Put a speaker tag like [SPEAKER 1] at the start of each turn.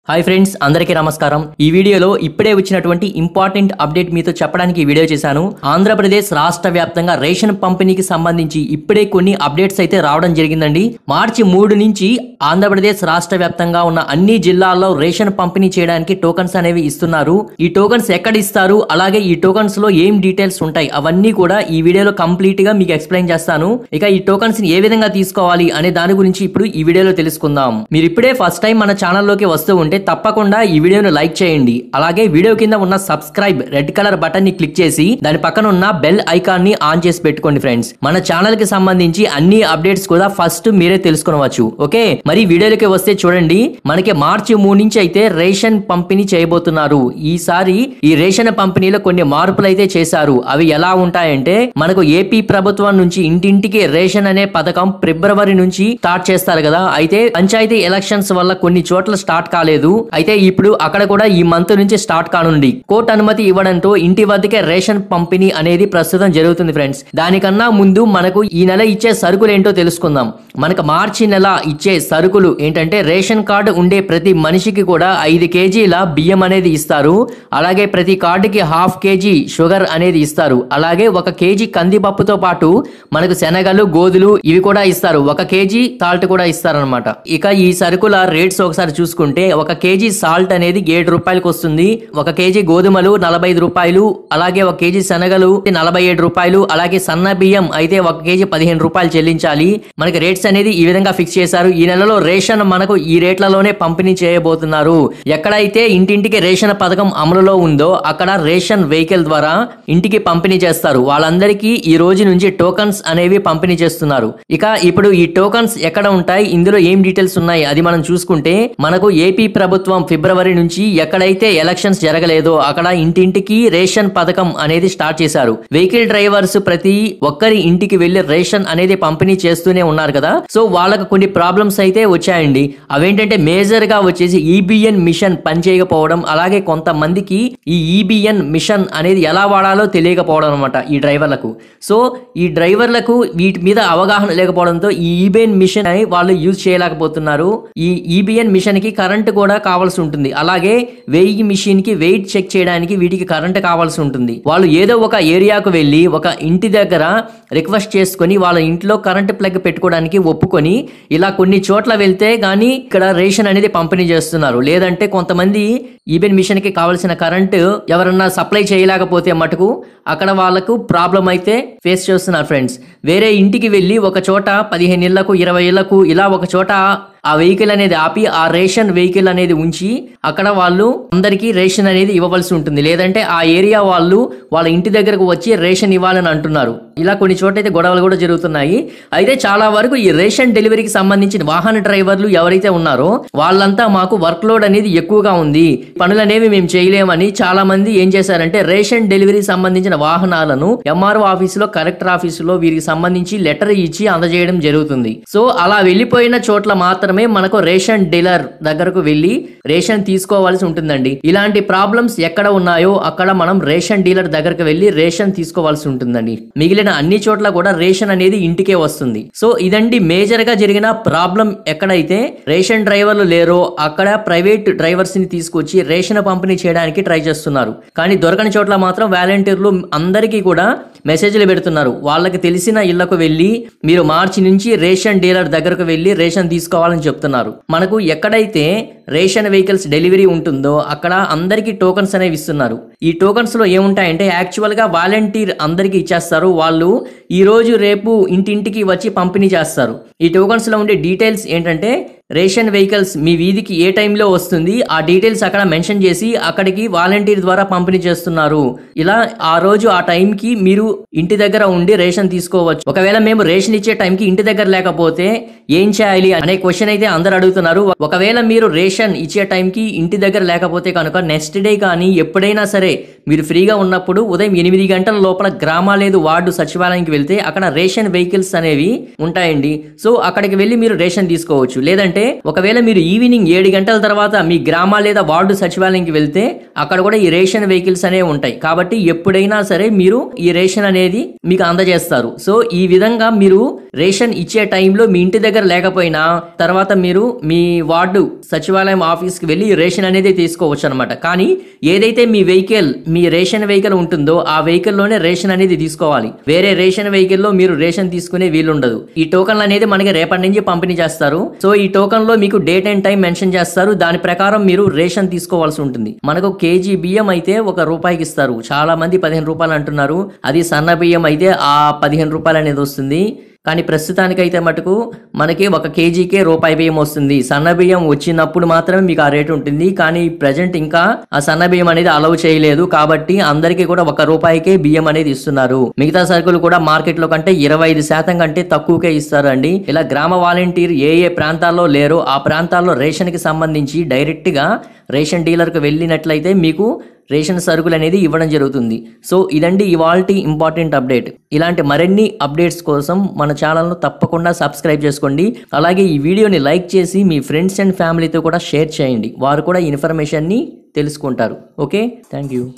[SPEAKER 1] hi friends అందరికీ నమస్కారం ఈ వీడియోలో ఇప్పుడే వచ్చినటువంటి ఇంపార్టెంట్ అప్డేట్ మీతో చెప్పడానికి ఈ వీడియో చేశాను ఆంధ్రప్రదేశ్ రాష్ట్ర వ్యాప్తంగా రేషన్ పంపిణీకి సంబంధించి ఇప్పుడే కొన్ని అప్డేట్స్ అయితే రావడం జరిగిందండి మార్చి మూడు నుంచి ఆంధ్రప్రదేశ్ రాష్ట్ర వ్యాప్తంగా ఉన్న అన్ని జిల్లాల్లో రేషన్ పంపిణీ చేయడానికి టోకన్స్ అనేవి ఇస్తున్నారు ఈ టోకన్స్ ఎక్కడ ఇస్తారు అలాగే ఈ టోకన్స్ లో ఏం డీటెయిల్స్ ఉంటాయి అవన్నీ కూడా ఈ వీడియోలో కంప్లీట్ గా మీకు ఎక్స్ప్లెయిన్ చేస్తాను ఇక ఈ టోకన్స్ ని ఏ విధంగా తీసుకోవాలి అనే దాని గురించి ఇప్పుడు ఈ వీడియోలో తెలుసుకుందాం మీరు ఇప్పుడే ఫస్ట్ టైం మన ఛానల్లోకి వస్తూ ఉంటే తప్పకుండా ఈ వీడియోను లైక్ చేయండి అలాగే వీడియో కింద ఉన్న సబ్స్క్రైబ్ రెడ్ కలర్ బటన్ ని క్లిక్ చేసి దాని పక్కన ఉన్న బెల్ ఐకాన్ ని ఆన్ చేసి పెట్టుకోండి ఫ్రెండ్స్ మన ఛానల్ కి సంబంధించి అన్ని అప్డేట్స్ కూడా ఫస్ట్ మీరే తెలుసుకునవచ్చు ఓకే మరి వీడియోలోకి వస్తే చూడండి మనకి మార్చి మూడు నుంచి అయితే రేషన్ పంపిణీ చేయబోతున్నారు ఈసారి ఈ రేషన్ పంపిణీలో కొన్ని మార్పులు అయితే చేశారు అవి ఎలా ఉంటాయంటే మనకు ఏపీ ప్రభుత్వం నుంచి ఇంటింటికి రేషన్ అనే పథకం ఫిబ్రవరి నుంచి స్టార్ట్ చేస్తారు కదా అయితే పంచాయతీ ఎలక్షన్స్ వల్ల కొన్ని చోట్ల స్టార్ట్ కాలేదు అయితే ఇప్పుడు అక్కడ కూడా ఈ మంత్ నుంచి స్టార్ట్ కానుంది కోర్టు అనుమతి ఇవ్వడంతో ఇంటి వద్దకే రేషన్ పంపిణీ అనేది ప్రస్తుతం జరుగుతుంది ఫ్రెండ్స్ దానికన్నా ముందు మనకు ఈ నెల ఇచ్చే సరుకులు ఏంటో తెలుసుకుందాం మనకు మార్చి నెల ఇచ్చే సరుకులు ఏంటంటే రేషన్ కార్డు ఉండే ప్రతి మనిషికి కూడా ఐదు కేజీల బియ్యం అనేది ఇస్తారు అలాగే ప్రతి కార్డుకి హాఫ్ కేజీ షుగర్ అనేది ఇస్తారు అలాగే ఒక కేజీ కందిపప్పుతో పాటు మనకు శనగలు గోధులు ఇవి కూడా ఇస్తారు ఒక కేజీ సాల్ట్ కూడా ఇస్తారనమాట ఇక ఈ సరుకుల రేట్స్ ఒకసారి చూసుకుంటే ఒక కేజీ సాల్ట్ అనేది ఏడు రూపాయలకు వస్తుంది ఒక కేజీ గోధుమలు నలభై ఐదు రూపాయలు అలాగే ఒక కేజీ శనగలు నలభై ఏడు రూపాయలు అలాగే సన్న బియ్యం అయితే ఒక కేజీ పదిహేను రూపాయలు చెల్లించాలి మనకి రేట్స్ అనేది ఈ విధంగా ఫిక్స్ చేశారు ఈ నెలలో రేషన్ మనకు ఈ రేట్లలోనే పంపిణీ చేయబోతున్నారు ఎక్కడైతే ఇంటింటికి రేషన్ పథకం అమలులో ఉందో అక్కడ రేషన్ వెహికల్ ద్వారా ఇంటికి పంపిణీ చేస్తారు వాళ్ళందరికీ ఈ రోజు నుంచి టోకన్స్ అనేవి పంపిణీ చేస్తున్నారు ఇక ఇప్పుడు ఈ టోకన్స్ ఎక్కడ ఉంటాయి ఇందులో ఏం డీటెయిల్స్ ఉన్నాయి అది మనం చూసుకుంటే మనకు ఏపీ ప్రభుత్వం ఫిబ్రవరి నుంచి ఎక్కడైతే ఎలక్షన్స్ జరగలేదో అక్కడ ఇంటింటికి రేషన్ పథకం అనేది స్టార్ట్ చేశారు వెహికల్ డ్రైవర్స్ ప్రతి ఒక్కరి ఇంటికి వెళ్లి రేషన్ అనేది పంపిణీ చేస్తూనే ఉన్నారు కదా సో వాళ్ళకు కొన్ని ప్రాబ్లమ్స్ అయితే వచ్చాయండి అవేంటంటే మేజర్ గా వచ్చేసి ఈబిఎన్ మిషన్ పనిచేయకపోవడం అలాగే కొంతమందికి ఈ ఈబిఎన్ మిషన్ అనేది ఎలా వాడాలో తెలియకపోవడం అనమాట ఈ డ్రైవర్లకు సో ఈ డ్రైవర్లకు వీటి మీద అవగాహన లేకపోవడంతో ఈ ఈబిఎన్ మిషన్ అని వాళ్ళు యూజ్ చేయలేకపోతున్నారు ఈ ఈబిఎన్ మిషన్ కి కరెంట్ కూడా కావాల్సి ఉంటుంది అలాగే వెయ్యి మిషన్ కి వెయిట్ చెక్ చేయడానికి వీటికి కరెంట్ కావాల్సి ఉంటుంది వాళ్ళు ఏదో ఒక ఏరియాకు వెళ్ళి ఒక ఇంటి దగ్గర రిక్వెస్ట్ చేసుకొని వాళ్ళ ఇంట్లో కరెంట్ ప్లగ్ పెట్టుకోవడానికి ఒప్పుకొని ఇలా కొన్ని చోట్ల వెళ్తే గానీ ఇక్కడ రేషన్ అనేది పంపిణీ చేస్తున్నారు లేదంటే కొంతమంది ఈబెన్ మిషన్ కి కావాల్సిన కరెంటు ఎవరన్నా సప్లై చేయలేకపోతే మటుకు అక్కడ వాళ్ళకు ప్రాబ్లం అయితే ఫేస్ చేస్తున్నారు ఫ్రెండ్స్ వేరే ఇంటికి వెళ్ళి ఒక చోట పదిహేను ఇళ్లకు ఇరవై ఇళ్లకు ఇలా ఒక చోట ఆ వెహికల్ అనేది ఆపి ఆ రేషన్ వెహికల్ అనేది ఉంచి అక్కడ వాళ్ళు అందరికీ రేషన్ అనేది ఇవ్వవలసి ఉంటుంది లేదంటే ఆ ఏరియా వాళ్ళు వాళ్ళ ఇంటి దగ్గరకు వచ్చి రేషన్ ఇవ్వాలని అంటున్నారు ఇలా కొన్ని చోట్ల అయితే గొడవలు కూడా జరుగుతున్నాయి అయితే చాలా వరకు ఈ రేషన్ డెలివరీకి సంబంధించిన వాహన డ్రైవర్లు ఎవరైతే ఉన్నారో వాళ్ళంతా మాకు వర్క్ లోడ్ అనేది ఎక్కువగా ఉంది పనులు అనేవి మేము చేయలేమని చాలా మంది ఏం చేశారంటే రేషన్ డెలివరీ సంబంధించిన వాహనాలను ఎంఆర్ఓ ఆఫీసులో కలెక్టర్ ఆఫీసులో వీరికి సంబంధించి లెటర్ ఇచ్చి అందజేయడం జరుగుతుంది సో అలా వెళ్ళిపోయిన చోట్ల మాత్రమే మనకు రేషన్ డీలర్ దగ్గరకు వెళ్ళి రేషన్ తీసుకోవాల్సి ఉంటుందండి ఇలాంటి ప్రాబ్లమ్స్ ఎక్కడ ఉన్నాయో అక్కడ మనం రేషన్ డీలర్ దగ్గరకు వెళ్ళి రేషన్ తీసుకోవాల్సి ఉంటుందండి మిగిలిన అన్ని చోట్ల కూడా రేషన్ అనేది ఇంటికే వస్తుంది సో ఇదండి మేజర్ గా జరిగిన ప్రాబ్లం ఎక్కడైతే రేషన్ డ్రైవర్లు లేరో అక్కడ ప్రైవేట్ డ్రైవర్స్ ని తీసుకొచ్చి రేషన్ పంపిణీ చేయడానికి ట్రై చేస్తున్నారు కానీ దొరకని చోట్ల మాత్రం వాలంటీర్లు అందరికీ కూడా మెసేజ్లు పెడుతున్నారు వాళ్ళకి తెలిసిన ఇళ్లకు వెళ్ళి మీరు మార్చి నుంచి రేషన్ డీలర్ దగ్గరకు వెళ్ళి రేషన్ తీసుకోవాలని చెప్తున్నారు మనకు ఎక్కడైతే రేషన్ వెహికల్స్ డెలివరీ ఉంటుందో అక్కడ అందరికీ టోకన్స్ అనేవి ఇస్తున్నారు ఈ టోకన్స్ లో ఏముంటాయంటే యాక్చువల్ గా వాలంటీర్ అందరికీ ఇచ్చేస్తారు వాళ్ళు ఈ రోజు రేపు ఇంటింటికి వచ్చి పంపిణీ చేస్తారు ఈ టోకన్స్ లో ఉండే డీటెయిల్స్ ఏంటంటే రేషన్ వెహికల్స్ మీ వీధికి ఏ టైంలో వస్తుంది ఆ డీటెయిల్స్ అక్కడ మెన్షన్ చేసి అక్కడికి వాలంటీర్ ద్వారా పంపిణీ చేస్తున్నారు ఇలా ఆ రోజు ఆ టైంకి మీరు ఇంటి దగ్గర ఉండి రేషన్ తీసుకోవచ్చు ఒకవేళ మేము రేషన్ ఇచ్చే టైంకి ఇంటి దగ్గర లేకపోతే ఏం చేయాలి అనే క్వశ్చన్ అయితే అందరు అడుగుతున్నారు ఒకవేళ మీరు రేషన్ ఇచ్చే టైంకి ఇంటి దగ్గర లేకపోతే కనుక నెక్స్ట్ డే కానీ ఎప్పుడైనా సరే మీరు ఫ్రీగా ఉన్నప్పుడు ఉదయం ఎనిమిది గంటల లోపల గ్రామ లేదు వార్డు సచివాలయానికి వెళ్తే అక్కడ రేషన్ వెహికల్స్ అనేవి ఉంటాయండి సో అక్కడికి వెళ్ళి మీరు రేషన్ తీసుకోవచ్చు లేదంటే ఏంటంటే ఒకవేళ మీరు ఈవినింగ్ ఏడు గంటల తర్వాత మీ గ్రామ లేదా వార్డు సచివాలయంకి వెళ్తే అక్కడ కూడా ఈ రేషన్ వెహికల్స్ అనేవి ఉంటాయి కాబట్టి ఎప్పుడైనా సరే మీరు ఈ రేషన్ అనేది మీకు అందజేస్తారు సో ఈ విధంగా మీరు రేషన్ ఇచ్చే టైంలో మీ ఇంటి దగ్గర లేకపోయినా తర్వాత మీరు మీ వార్డు సచివాలయం ఆఫీస్కి వెళ్ళి ఈ రేషన్ అనేది తీసుకోవచ్చు అనమాట కానీ ఏదైతే మీ వెహికల్ మీ రేషన్ వెహికల్ ఉంటుందో ఆ వెహికల్లోనే రేషన్ అనేది తీసుకోవాలి వేరే రేషన్ వెహికల్లో మీరు రేషన్ తీసుకునే వీలుండదు ఈ టోకన్లు అనేది మనకి రేపటి నుంచి పంపిణీ చేస్తారు సో ఈ టోకన్ లో మీకు డేట్ అండ్ టైం మెన్షన్ చేస్తారు దాని ప్రకారం మీరు రేషన్ తీసుకోవాల్సి ఉంటుంది మనకు కేజీ బియ్యం అయితే ఒక రూపాయికి ఇస్తారు చాలా మంది పదిహేను రూపాయలు అంటున్నారు అది సన్న బియ్యం అయితే ఆ పదిహేను రూపాయలు అనేది వస్తుంది కానీ ప్రస్తుతానికైతే మటుకు మనకి ఒక కేజీకే రూపాయి బియ్యం వస్తుంది సన్న బియ్యం వచ్చినప్పుడు మాత్రమే మీకు ఆ రేటు ఉంటుంది కానీ ప్రజెంట్ ఇంకా ఆ సన్న బియ్యం అనేది అలౌ చేయలేదు కాబట్టి అందరికీ కూడా ఒక రూపాయికే బియ్యం అనేది ఇస్తున్నారు మిగతా సరుకులు కూడా మార్కెట్ లో కంటే ఇరవై ఐదు శాతం కంటే తక్కువకే ఇస్తారు అండి ఇలా గ్రామ వాలంటీర్ ఏ ఏ ప్రాంతాల్లో లేరో ఆ ప్రాంతాల్లో రేషన్ కి సంబంధించి డైరెక్ట్ గా రేషన్ డీలర్ కు వెళ్ళినట్లయితే మీకు రేషన్ సరుకులు అనేది ఇవ్వడం జరుగుతుంది సో ఇదండి ఇవాల్టి ఇంపార్టెంట్ అప్డేట్ ఇలాంటి మరిన్ని అప్డేట్స్ కోసం మన ఛానల్ను తప్పకుండా సబ్స్క్రైబ్ చేసుకోండి అలాగే ఈ వీడియోని లైక్ చేసి మీ ఫ్రెండ్స్ అండ్ ఫ్యామిలీతో కూడా షేర్ చేయండి వారు కూడా ఈ ఇన్ఫర్మేషన్ని తెలుసుకుంటారు ఓకే థ్యాంక్ యూ